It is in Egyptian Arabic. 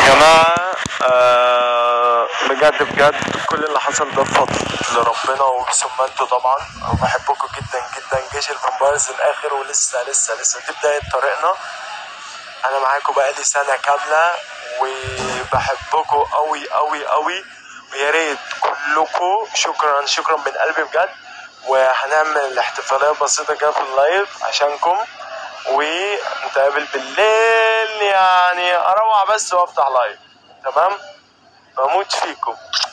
جماعة آه بجد بجد كل اللي حصل ده بفضل ربنا وثم انتوا طبعا وبحبكم جدا جدا جيش الفامبايرز الاخر ولسه لسه لسه دي بداية طريقنا انا معاكم بقالي سنة كاملة وبحبكم قوي قوي قوي ويا ريت كلكم شكرا شكرا من قلبي بجد وهنعمل احتفالية بسيطة كده في اللايف عشانكم ونتقابل بالليل يعني اروح بس وافتح لايف تمام بموت فيكم